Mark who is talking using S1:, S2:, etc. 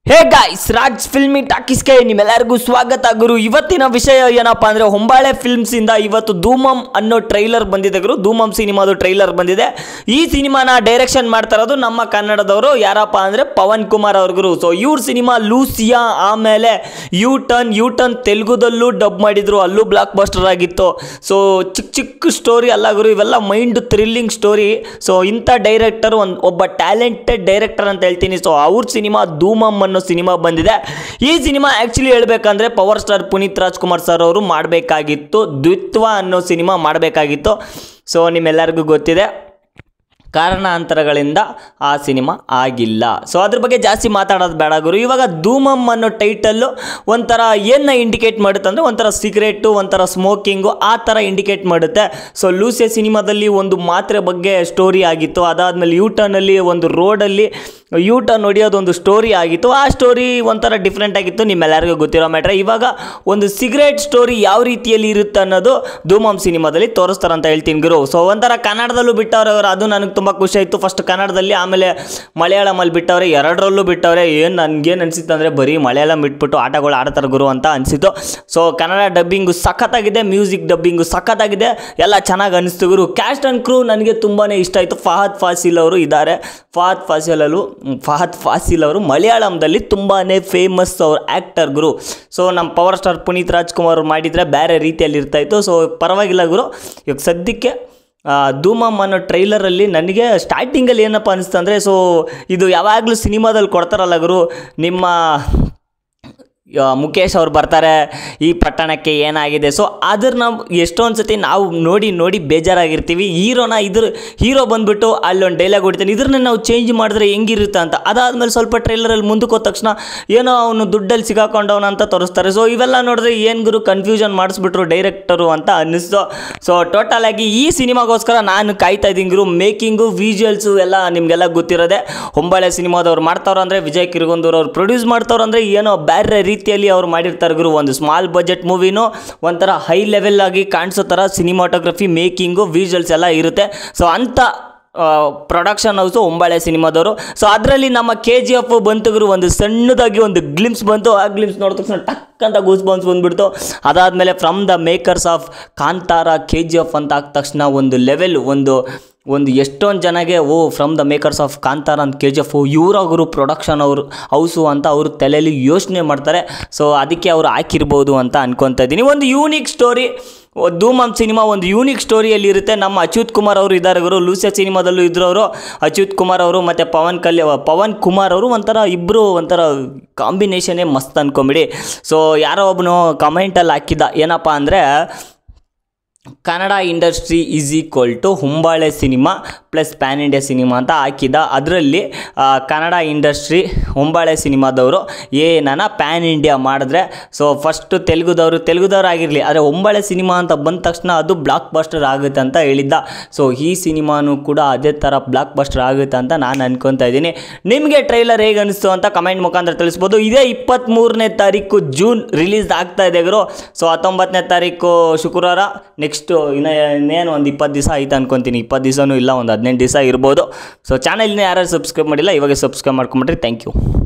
S1: ಹೇ guys Raj filmy ಟಾಕೀಸ್ಗೆ ನಿಮ್ಮೆಲ್ಲರಿಗೂ ಸ್ವಾಗತ ಗುರು ಇವತ್ತಿನ ವಿಷಯ ಏನಪ್ಪಾ ಅಂದ್ರೆ ಹೊಂಬಾಳೆ ಫಿಲ್ಮ್ಸ್ ಇಂದ ಇವತ್ತು ಧೂಮಮ್ ಅನ್ನೋ ಟ್ರೈಲರ್ ಬಂದಿದೆ ಗುರು ಧೂಮಮ್ ಸಿನಿಮಾದು ಟ್ರೈಲರ್ ಬಂದಿದೆ ಈ ಸಿನಿಮಾನ ಡೈರೆಕ್ಷನ್ ಮಾಡ್ತಾ ಇರೋದು ನಮ್ಮ ಕನ್ನಡದವರು ಯಾರಪ್ಪ ಅಂದ್ರೆ ಪವನ್ ಕುಮಾರ್ ಅವ್ರ ಗುರು ಸೊ ಇವ್ರ ಸಿನಿಮಾ ಲೂಸಿಯಾ ಆಮೇಲೆ ಯೂ ಟರ್ನ್ ಯೂ ಟರ್ನ್ ತೆಲುಗುದಲ್ಲೂ ಡಬ್ ಮಾಡಿದ್ರು ಅಲ್ಲೂ ಬ್ಲಾಕ್ ಬಸ್ಟರ್ ಆಗಿತ್ತು ಸೊ ಚಿಕ್ಕ ಚಿಕ್ಕ ಸ್ಟೋರಿ ಅಲ್ಲ ಗುರು ಇವೆಲ್ಲ ಮೈಂಡ್ ಥ್ರಿಲ್ಲಿಂಗ್ ಸ್ಟೋರಿ ಸೊ ಇಂಥ ಡೈರೆಕ್ಟರ್ ಒಂದು ಒಬ್ಬ ಟ್ಯಾಲೆಂಟೆಡ್ ಡೈರೆಕ್ಟರ್ ಅಂತ ಹೇಳ್ತೀನಿ ಸೊ ಅವ್ರ ಸಿನಿಮಾ ಧೂಮಮ್ ಅನ್ನೋ ಸಿನಿಮಾ ಬಂದಿದೆ ಈ ಸಿನಿಮಾ ಆ್ಯಕ್ಚುಲಿ ಹೇಳ್ಬೇಕಂದ್ರೆ power star Puneeth Rajkumar sir ಅವರು ಮಾಡಬೇಕಾಗಿತ್ತು ದ್ವಿತ್ವ ಅನ್ನೋ ಸಿನಿಮಾ ಮಾಡಬೇಕಾಗಿತ್ತು ಸೊ ನಿಮ್ಮೆಲ್ಲರಿಗೂ ಗೊತ್ತಿದೆ ಕಾರಣಾಂತರಗಳಿಂದ ಆ ಸಿನಿಮಾ ಆಗಿಲ್ಲ ಸೊ ಅದ್ರ ಬಗ್ಗೆ ಜಾಸ್ತಿ ಮಾತಾಡೋದು ಬೇಡ ಗುರು ಇವಾಗ ಧೂಮಮ್ ಅನ್ನೋ ಟೈಟಲ್ಲು ಒಂಥರ ಏನ ಇಂಡಿಕೇಟ್ ಮಾಡುತ್ತೆ ಅಂದರೆ ಒಂಥರ ಸಿಗರೇಟು ಒಂಥರ ಸ್ಮೋಕಿಂಗು ಆ ಥರ ಇಂಡಿಕೇಟ್ ಮಾಡುತ್ತೆ ಸೊ ಲೂಸೆ ಸಿನಿಮಾದಲ್ಲಿ ಒಂದು ಮಾತ್ರೆ ಬಗ್ಗೆ ಸ್ಟೋರಿ ಆಗಿತ್ತು ಅದಾದಮೇಲೆ ಯೂ ಟರ್ನಲ್ಲಿ ಒಂದು ರೋಡಲ್ಲಿ ಯೂ ಟರ್ನ್ ಹೊಡಿಯೋದು ಒಂದು ಸ್ಟೋರಿ ಆಗಿತ್ತು ಆ ಸ್ಟೋರಿ ಒಂಥರ ಡಿಫ್ರೆಂಟ್ ಆಗಿತ್ತು ನಿಮ್ಮೆಲ್ಲರಿಗೂ ಗೊತ್ತಿರೋ ಮ್ಯಾಟ್ರೆ ಇವಾಗ ಒಂದು ಸಿಗರೇಟ್ ಸ್ಟೋರಿ ಯಾವ ರೀತಿಯಲ್ಲಿ ಇರುತ್ತೆ ಅನ್ನೋದು ಧೂಮಮ್ ಸಿನಿಮಾದಲ್ಲಿ ತೋರಿಸ್ತಾರೆ ಅಂತ ಹೇಳ್ತೀನಿ ಗುರು ಸೊ ಒಂಥರ ಕನ್ನಡದಲ್ಲೂ ಬಿಟ್ಟವ್ರೆ ಅವರು ಅದು ನನಗೆ ತುಂಬ ಖುಷಿ ಆಯಿತು ಫಸ್ಟ್ ಕನ್ನಡದಲ್ಲಿ ಆಮೇಲೆ ಮಲಯಾಳಮಲ್ಲಿ ಬಿಟ್ಟವ್ರೆ ಎರಡರಲ್ಲೂ ಬಿಟ್ಟವ್ರೆ ಏನು ನನಗೇನು ಅನಿಸಿತ್ತು ಅಂದರೆ ಬರೀ ಮಲಯಾಳಂ ಬಿಟ್ಬಿಟ್ಟು ಆಟಗಳು ಆಡ್ತಾರೆ ಗುರು ಅಂತ ಅನಿಸಿತು ಸೊ ಕನ್ನಡ ಡಬ್ಬಿಂಗು ಸಖತ್ತಾಗಿದೆ ಮ್ಯೂಸಿಕ್ ಡಬ್ಬಿಂಗು ಸಖತ್ತಾಗಿದೆ ಎಲ್ಲ ಚೆನ್ನಾಗಿ ಅನಿಸ್ತು ಗುರು ಕ್ಯಾಸ್ಟ್ ಆ್ಯಂಡ್ ಕ್ರೂ ನನಗೆ ತುಂಬಾ ಇಷ್ಟ ಆಯಿತು ಫಹದ್ ಫಾಸಿಲ್ ಅವರು ಇದ್ದಾರೆ ಫಹದ್ ಫಾಸಿಲಲ್ಲೂ ಫಹದ್ ಫಾಸಿಲ್ ಅವರು ಮಲಯಾಳಂದಲ್ಲಿ ತುಂಬಾ ಫೇಮಸ್ ಅವ್ರ ಆ್ಯಕ್ಟರ್ ಗುರು ಸೊ ನಮ್ಮ ಪವರ್ ಸ್ಟಾರ್ ಪುನೀತ್ ರಾಜ್ಕುಮಾರ್ ಅವ್ರು ಮಾಡಿದರೆ ಬೇರೆ ರೀತಿಯಲ್ಲಿ ಇರ್ತಾಯಿತ್ತು ಸೊ ಪರವಾಗಿಲ್ಲ ಗುರು ಇವಾಗ ಸದ್ಯಕ್ಕೆ ಆ, ಧೂಮಮ್ ಅನ್ನೋ ಟ್ರೈಲರಲ್ಲಿ ನನಗೆ ಸ್ಟಾರ್ಟಿಂಗಲ್ಲಿ ಏನಪ್ಪ ಅನಿಸ್ತು ಅಂದರೆ ಸೊ ಇದು ಯಾವಾಗಲೂ ಸಿನಿಮಾದಲ್ಲಿ ಕೊಡ್ತಾರಲ್ಲ ಗುರು ನಿಮ್ಮ ಆ, ಮುಖೇಶ್ ಅವ್ರು ಬರ್ತಾರೆ ಈ ಪಟ್ಟಣಕ್ಕೆ ಏನಾಗಿದೆ ಸೊ ಅದ್ರ ನಾವು ಎಷ್ಟೊಂದು ಸತಿ ನಾವು ನೋಡಿ ನೋಡಿ ಬೇಜಾರಾಗಿರ್ತೀವಿ ಹೀರೋನ ಇದ್ರ ಹೀರೋ ಬಂದ್ಬಿಟ್ಟು ಅಲ್ಲೊಂದು ಡೈಲಾಗ್ ಹೊಡಿತಾನೆ ಇದ್ರನ್ನ ನಾವು ಚೇಂಜ್ ಮಾಡಿದ್ರೆ ಹೆಂಗಿರುತ್ತೆ ಅಂತ ಅದಾದಮೇಲೆ ಸ್ವಲ್ಪ ಟ್ರೈಲರಲ್ಲಿ ಮುಂದಕ್ಕೆ ಹೋದ ತಕ್ಷಣ ಏನೋ ಅವನು ದುಡ್ಡಲ್ಲಿ ಸಿಗಾಕೊಂಡವನ ಅಂತ ತೋರಿಸ್ತಾರೆ ಸೊ ಇವೆಲ್ಲ ನೋಡಿದ್ರೆ ಏನು ಗುರು ಕನ್ಫ್ಯೂಷನ್ ಮಾಡಿಸ್ಬಿಟ್ರು ಡೈರೆಕ್ಟರು ಅಂತ ಅನ್ನಿಸ್ತು ಸೊ ಟೋಟಲ್ ಆಗಿ ಈ ಸಿನಿಮಾಗೋಸ್ಕರ ನಾನು ಕಾಯ್ತಾ ಇದ್ದೀನಿ ಗುರು ಮೇಕಿಂಗು ವಿಜುವಲ್ಸು ಎಲ್ಲ ನಿಮಗೆಲ್ಲ ಗೊತ್ತಿರೋದೆ ಹೊಂಬಾಳೆ ಸಿನಿಮಾದವ್ರು ಮಾಡ್ತಾವ್ರು ಅಂದರೆ ವಿಜಯ್ ಕಿರ್ಗೊಂದೂರು ಅವ್ರು ಪ್ರೊಡ್ಯೂಸ್ ಮಾಡ್ತಾವ್ರು ಅಂದರೆ ಏನೋ ಬೇರೆ ರೀತಿಯಲ್ಲಿ ಅವ್ರು ಮಾಡಿರ್ತಾರೆ ಗುರು ಒಂದು ಸ್ಮಾಲ್ ಬಜೆಟ್ ಮೂವಿನೂ ಒಂಥರ ಹೈ ಲೆವೆಲ್ ಆಗಿ ಕಾಣಿಸೋ ಥರ ಸಿನಿಮಾಟೋಗ್ರಫಿ ಮೇಕಿಂಗು ವಿಜುವಲ್ಸ್ ಎಲ್ಲ ಇರುತ್ತೆ ಸೊ ಅಂಥ ಪ್ರೊಡಕ್ಷನ್ ಹೌಸು ಒಂಬಾಳೆ ಸಿನಿಮಾದವರು ಸೊ ಅದರಲ್ಲಿ ನಮ್ಮ ಕೆ ಜಿ ಎಫ್ ಬಂತು ಗುರು ಒಂದು ಸಣ್ಣದಾಗಿ ಒಂದು ಗ್ಲಿಮ್ಸ್ ಬಂತು ಆ ಗ್ಲಿಮ್ಸ್ ನೋಡಿದ ತಕ್ಷಣ ಟಕ್ ಅಂತ ಗೂಸ್ ಬನ್ಸ್ ಬಂದ್ಬಿಡ್ತು ಅದಾದಮೇಲೆ from the makers of Kantara K G F ಅಂತ ಆದ ತಕ್ಷಣ ಒಂದು ಲೆವೆಲ್ ಒಂದು ಒಂದು ಎಷ್ಟೊಂದು ಜನಗೆ ಓ from the makers of Kantara ಅಂತ ಕೆ ಜಿ ಎಫ್ ಇವರಾಗರು ಪ್ರೊಡಕ್ಷನ್ ಅವರು ಹೌಸು ಅಂತ ಅವರು ತಲೆಯಲ್ಲಿ ಯೋಚನೆ ಮಾಡ್ತಾರೆ ಸೊ ಅದಕ್ಕೆ ಅವರು ಹಾಕಿರ್ಬೋದು ಅಂತ ಅನ್ಕೊತಾ ಇದ್ದೀನಿ ಒಂದು ಯೂನಿಕ್ ಸ್ಟೋರಿ ಧೂಮಮ್ ಸಿನಿಮಾ ಒಂದು ಯೂನಿಕ್ ಸ್ಟೋರಿಯಲ್ಲಿ ಇರುತ್ತೆ ನಮ್ಮ ಅಚ್ಯುತ್ ಕುಮಾರ್ ಅವರು ಇದ್ದಾರೆ ಗುರು ಲೂಸೆ ಸಿನಿಮಾದಲ್ಲೂ ಇದ್ರು ಅವರು ಅಚ್ಯುತ್ ಕುಮಾರ್ ಅವರು ಮತ್ತು ಪವನ್ ಕಲ್ಯ ಪವನ್ ಕುಮಾರ್ ಅವರು ಒಂಥರ ಇಬ್ಬರು ಒಂಥರ ಕಾಂಬಿನೇಷನ್ನೇ ಮಸ್ತ್ ಅನ್ಕೊಂಬಿಡಿ ಸೊ ಯಾರೋ ಒಬ್ಬನು ಕಮೆಂಟಲ್ಲಿ ಹಾಕಿದ್ದ ಏನಪ್ಪ ಅಂದರೆ Kannada industry is equal to Hombale cinema plus pan India cinema ಅಂತ ಹಾಕಿದ ಅದರಲ್ಲಿ ಕನ್ನಡ ಇಂಡಸ್ಟ್ರಿ ಹೊಂಬಾಳೆ ಸಿನಿಮಾದವರು ಏನನ ಪ್ಯಾನ್ ಇಂಡಿಯಾ ಮಾಡಿದ್ರೆ ಸೊ ಫಸ್ಟು ತೆಲುಗುದವರು ತೆಲುಗುದವ್ರು ಆಗಿರಲಿ ಆದರೆ ಹೊಂಬಾಳೆ ಸಿನಿಮಾ ಅಂತ ಬಂದ ತಕ್ಷಣ ಅದು ಬ್ಲಾಕ್ ಬಸ್ಟರ್ ಆಗುತ್ತೆ ಅಂತ ಹೇಳಿದ್ದ ಸೊ ಈ ಸಿನಿಮಾನು ಕೂಡ ಅದೇ ಥರ ಬ್ಲಾಕ್ ಬಸ್ಟರ್ ಆಗುತ್ತೆ ಅಂತ ನಾನು ಅನ್ಕೊತಾ ಇದ್ದೀನಿ ನಿಮಗೆ ಟ್ರೈಲರ್ ಹೇಗೆ ಅನಿಸ್ತು ಅಂತ ಕಮೆಂಟ್ ಮುಖಾಂತರ ತಿಳಿಸ್ಬೋದು ಇದೇ ಇಪ್ಪತ್ತ್ಮೂರನೇ ತಾರೀಕು ಜೂನ್ ರಿಲೀಸ್ ಆಗ್ತಾ ಇದೆ ಗುರು ಸೊ ಹತ್ತೊಂಬತ್ತನೇ ತಾರೀಕು ಶುಕ್ರವಾರ ನೆಕ್ಸ್ಟು ಇನ್ನು ಇನ್ನೇನು ಒಂದು ಇಪ್ಪತ್ತು ದಿವಸ ಆಯ್ತು ಅನ್ಕೊತೀನಿ ಇಪ್ಪತ್ತು ದಿವಸನೂ ಇಲ್ಲ ಒಂದು ಹದಿನೆಂಟು ದಿವಸ ಇರ್ಬೋದು ಸೊ ಚಾನಲ್ನ ಯಾರು ಸಬ್ಸ್ಕ್ರೈಬ್ ಮಾಡಿಲ್ಲ ಇವಾಗ ಸಬ್ಸ್ಕ್ರೈಬ್ ಮಾಡ್ಕೊಂಬಿಟ್ರಿ ಥ್ಯಾಂಕ್ ಯು